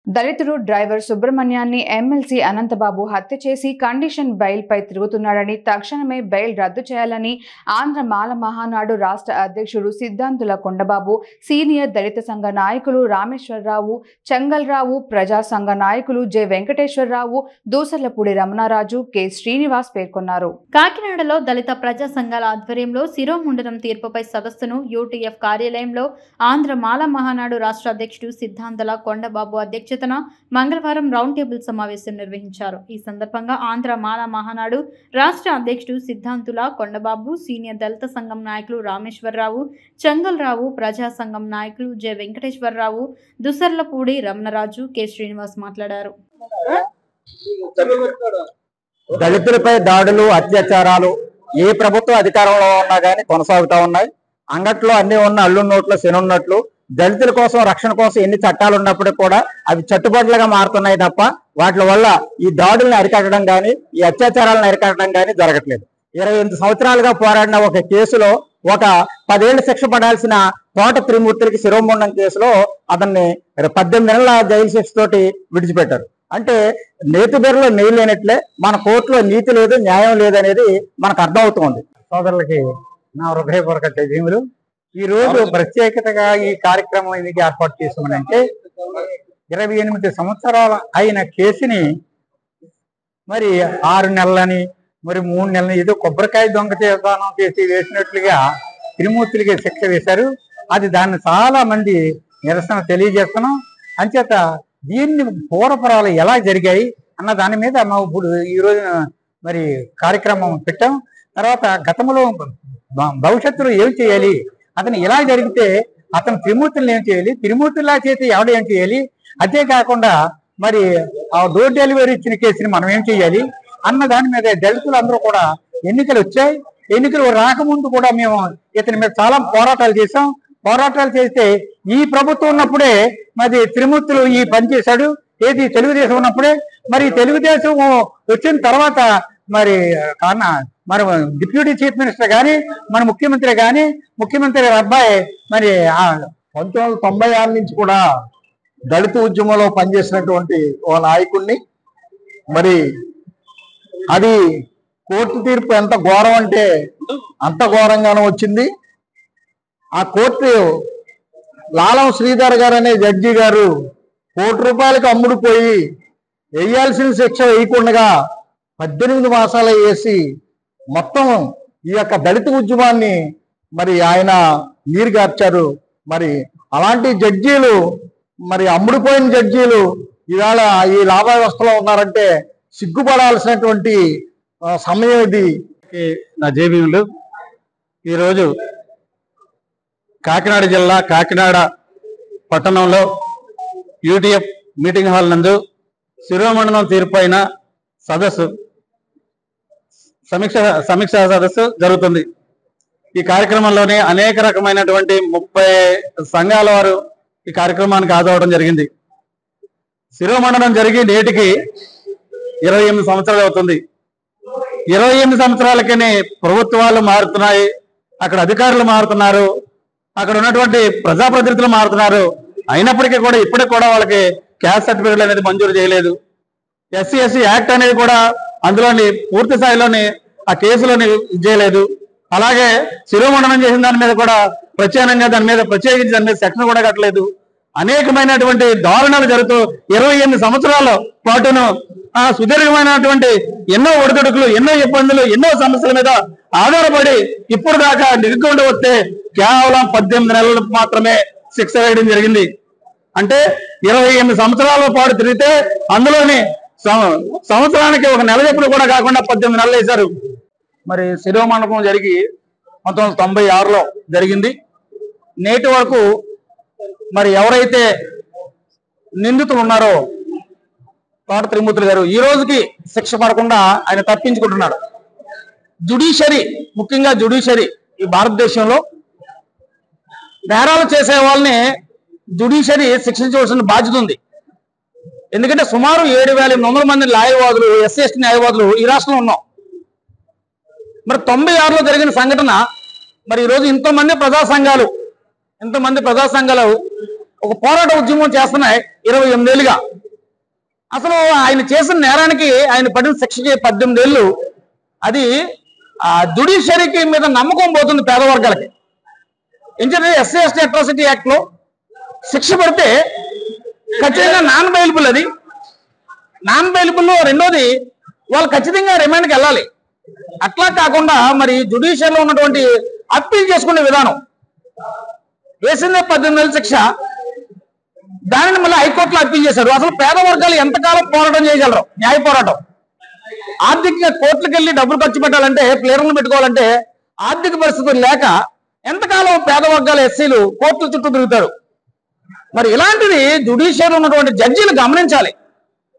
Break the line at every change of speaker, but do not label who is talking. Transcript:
దళితుడు driver సుబ్రహ్మణ్యాన్ని MLC Anantha Babu హత్య చేసి కండిషన్ బెయిల్పై తిరుగుతున్నాడని తక్షణమే బెయిల్ రద్దు చేయాలని ఆంధ్ర మాల మహానాడు రాష్ట్ర అధ్యక్షుడు సిద్ధాంతుల కొండబాబు సీనియర్ దళిత సంఘ నాయకులు రామేశ్వరరావు చెంగల్రావు ప్రజా సంఘ నాయకులు జె వెంకటేశ్వరరావు దూసర్లపూడి రమణారాజు కె శ్రీనివాస్ పేర్కొన్నారు
కాకినాడలో దళిత ప్రజా సంఘాల ఆధ్వర్యంలో శిరోముండనం తీర్పుపై సదస్సును యూటీఎఫ్ కార్యాలయంలో ఆంధ్ర మాల మహానాడు రాష్ట్ర అధ్యక్షుడు సిద్ధాంతల కొండబాబు అధ్యక్షతన మంగళవారం రౌండ్ టేబుల్ సమావేశం నిర్వహించారు ఈ సందర్భంగా ఆంధ్ర మాల మహానాడు రాష్ట్ర అధ్యక్షుడు సిద్ధాంతుల కొండబాబు సీనియర్ దళిత సంఘం నాయకులు రామేశ్వరరావు చెంగల్రావు ప్రజా సంఘం నాయకులు జె వెంకటేశ్వరరావు దుసర్లపూడి రమణరాజు కె శ్రీనివాస్ మాట్లాడారు
దళితులపై దాడులు అత్యాచారాలు ఏ ప్రభుత్వ అధికారంలో ఉన్నా గానీ కొనసాగుతా ఉన్నాయి అంగట్లో అన్ని ఉన్న అల్లు నోట్లు శనున్నట్లు దళితుల కోసం రక్షణ కోసం ఎన్ని చట్టాలు ఉన్నప్పటికీ కూడా అవి చట్టుబాట్లుగా మారుతున్నాయి తప్ప వాటి వల్ల ఈ దాడులను అరికట్టడం గాని ఈ అత్యాచారాలను అరికట్టడం గాని జరగట్లేదు ఇరవై ఎనిమిది సంవత్సరాలుగా పోరాడిన ఒక కేసులో ఒక పదేళ్ల శిక్ష పడాల్సిన తోట త్రిమూర్తులకి శిరోముండం కేసులో అతన్ని పద్దెనిమిది నెలల జైలు శిక్ష తోటి విడిచిపెట్టారు అంటే నేతి బెర్రలో నెయ్యి లేనట్లే మన కోర్టులో నీతి లేదు న్యాయం లేదనేది మనకు అర్థమవుతోంది సోదరులకి నా హృదయపూర్వక జయములు ఈ రోజు ప్రత్యేకతగా ఈ కార్యక్రమం ఎందుకు ఏర్పాటు చేసామనంటే ఇరవై ఎనిమిది సంవత్సరాల అయిన కేసుని మరి ఆరు నెలలని మరి మూడు నెలలని ఏదో కొబ్బరికాయ దొంగ చేస్తానం చేసి వేసినట్లుగా త్రిమూర్తులకి శిక్ష వేశారు అది దాన్ని చాలా మంది నిరసన తెలియజేస్తున్నాం అంచేత దీన్ని పూర్వపరాలు ఎలా జరిగాయి అన్న దాని మీద మేము ఇప్పుడు ఈ రోజు మరి కార్యక్రమం పెట్టాం తర్వాత గతంలో భ- భవిష్యత్తులో ఏం చేయాలి అతను ఇలా జరిగితే అతను త్రిమూర్తులను ఏం చేయాలి త్రిమూర్తులా చేతి ఎవడు ఏం చేయాలి అదే కాకుండా మరి ఆ డోర్ డెలివరీ ఇచ్చిన కేసుని మనం ఏం చేయాలి అన్న దాని మీద దళితులు అందరూ కూడా ఎన్నికలు వచ్చాయి ఎన్నికలు రాకముందు కూడా మేము ఇతని మీద చాలా పోరాటాలు చేశాం పోరాటాలు చేస్తే ఈ ప్రభుత్వం ఉన్నప్పుడే మరి త్రిమూర్తులు ఈ పని చేశాడు ఏది తెలుగుదేశం ఉన్నప్పుడే మరి తెలుగుదేశం వచ్చిన తర్వాత మరి కాన మరి డిప్యూటీ చీఫ్ మినిస్టర్ గాని మన ముఖ్యమంత్రి గాని ముఖ్యమంత్రి గారి అబ్బాయి మరి ఆ
పంతొమ్మిది వందల తొంభై ఆరు నుంచి కూడా దళిత ఉద్యమంలో పనిచేసినటువంటి ఓ నాయకుడిని మరి అది కోర్టు తీర్పు ఎంత ఘోరం అంటే అంత ఘోరంగానే వచ్చింది ఆ కోర్టు లాలం శ్రీధర్ గారు అనే జడ్జి గారు కోటి రూపాయలకు అమ్ముడుపోయి వేయాల్సిన శిక్ష వేయకుండా పద్దెనిమిది మాసాలు వేసి మొత్తం ఈ యొక్క దళిత ఉద్యమాన్ని మరి ఆయన నీరుగార్చారు మరి అలాంటి జడ్జీలు మరి అమ్ముడుపోయిన జడ్జీలు ఇవాళ ఈ లాభ వ్యవస్థలో ఉన్నారంటే సిగ్గుపడాల్సినటువంటి ఆ, సమయం ఇది
నా జేబీలు ఈరోజు కాకినాడ జిల్లా కాకినాడ పట్టణంలో యూటీఎఫ్ మీటింగ్ హాల్ నందు శిరోమండలం తీర్పు అయిన సదస్సు సమీక్ష సమీక్ష సదస్సు జరుగుతుంది ఈ కార్యక్రమంలోనే అనేక రకమైనటువంటి ముప్పై సంఘాల వారు ఈ కార్యక్రమానికి హాజరవడం జరిగింది శిరోమండలం జరిగి నేటికి ఇరవై ఎనిమిది సంవత్సరాలు అవుతుంది ఇరవై ఎనిమిది సంవత్సరాలకనే ప్రభుత్వాలు మారుతున్నాయి అక్కడ అధికారులు మారుతున్నారు అక్కడ ఉన్నటువంటి ప్రజాప్రతినిధులు మారుతున్నారు అయినప్పటికీ కూడా ఇప్పటికి కూడా వాళ్ళకి క్యాస్ట్ సర్టిఫికేట్ అనేది మంజూరు చేయలేదు ఎస్సీ ఎస్సీ యాక్ట్ అనేది కూడా అందులోని పూర్తి స్థాయిలోని ఆ కేసులోని ఇది చేయలేదు అలాగే శిరోమండనం చేసిన దాని మీద కూడా ప్రత్యేకంగా దాని మీద ప్రత్యేకించి దాని మీద సెక్షన్ కూడా కట్టలేదు అనేకమైనటువంటి దారుణాలు జరుగుతూ ఇరవై ఎనిమిది సంవత్సరాల పాటును ఆ సుదీర్ఘమైనటువంటి ఎన్నో ఒడిదుడుకులు ఎన్నో ఇబ్బందులు ఎన్నో సమస్యల మీద ఆధారపడి ఇప్పుడు దాకా నిరుకుండా వస్తే కేవలం పద్దెనిమిది నెలలు మాత్రమే శిక్ష వేయడం జరిగింది అంటే ఇరవై ఎనిమిది సంవత్సరాల పాటు తిరిగితే అందులోని సం- సంవత్సరానికి ఒక నెల చెప్పుడు కూడా కాకుండా పద్దెనిమిది నెలలు వేశారు మరి శిరోమండపం జరిగి పంతొమ్మిది వందల తొంభై ఆరులో జరిగింది నేటి వరకు మరి ఎవరైతే నిందితులు ఉన్నారో తోట త్రిమూర్తులు గారు ఈ రోజుకి శిక్ష పడకుండా ఆయన తప్పించుకుంటున్నాడు జుడిషియరీ ముఖ్యంగా జుడిషియరీ ఈ భారతదేశంలో నేరాలు చేసే వాళ్ళని జుడిషియరీ శిక్షించవలసిన బాధ్యత ఉంది ఎందుకంటే సుమారు ఏడు వేల ఎనిమిది వందల మంది న్యాయవాదులు ఎస్సీ ఎస్టీ న్యాయవాదులు ఈ రాష్ట్రంలో ఉన్నాం మరి తొంభై ఆరులో జరిగిన సంఘటన మరి ఈరోజు ఇంతమంది ప్రజా సంఘాలు ఇంతమంది ప్రజా సంఘాలు ఒక పోరాట ఉద్యమం చేస్తున్నాయి ఇరవై ఎనిమిదేళ్ళుగా
అసలు ఆయన చేసిన నేరానికి ఆయన పడిన శిక్షకి పద్దెనిమిది ఏళ్ళు అది ఆ జుడిషియరీకి మీద నమ్మకం పోతుంది పేద వర్గాలకి ఎందుకంటే ఎస్సీ ఎస్టీ అట్రాసిటీ యాక్ట్ లో శిక్ష పడితే ఖచ్చితంగా నాన్ బెయిలబుల్ అది నాన్ బెయిలబుల్ లో రెండోది వాళ్ళు ఖచ్చితంగా రిమాండ్కి వెళ్ళాలి అట్లా కాకుండా మరి జుడిషియల్ లో ఉన్నటువంటి అప్పీల్ చేసుకునే విధానం వేసిందే పద్దెనిమిది నెలల శిక్ష దానిని మళ్ళీ హైకోర్టులో అప్పీల్ చేశారు అసలు పేద వర్గాలు ఎంతకాలం పోరాటం చేయగలరు న్యాయ పోరాటం ఆర్థికంగా కోర్టులకు వెళ్ళి డబ్బులు ఖర్చు పెట్టాలంటే ప్లేయర్లను పెట్టుకోవాలంటే ఆర్థిక పరిస్థితులు లేక ఎంతకాలం పేద వర్గాల ఎస్సీలు కోర్టుల చుట్టూ తిరుగుతారు మరి ఇలాంటిది జుడిషియల్ ఉన్నటువంటి జడ్జీలు గమనించాలి